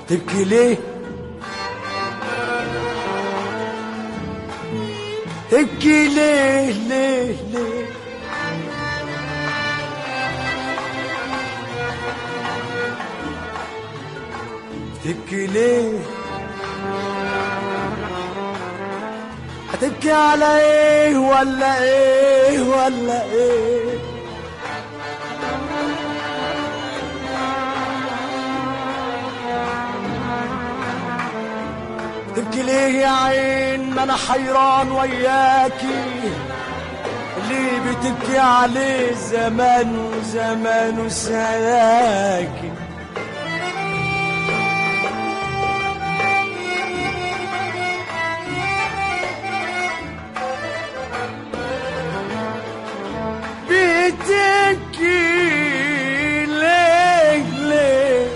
تبكي ليه تبكي ليه ليه ليه تبكي ليه هتبكي على ايه ولا ايه ولا ايه تبكي ليه يا عين ما انا حيران وياكي اللي بتبكي عليه زمان وزمان وسلاكي بتبكي ليه ليه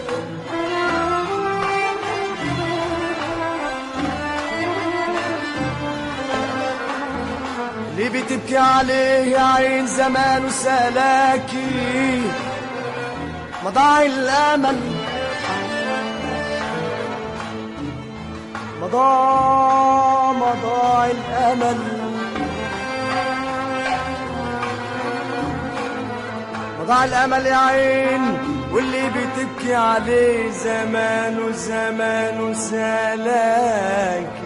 اللي بتبكي عليه يا عين زمان وسلاكي مضاع الامل مضى مضاع الامل مضاع الامل يا عين واللي بتبكي عليه زمان وزمان وسلاكي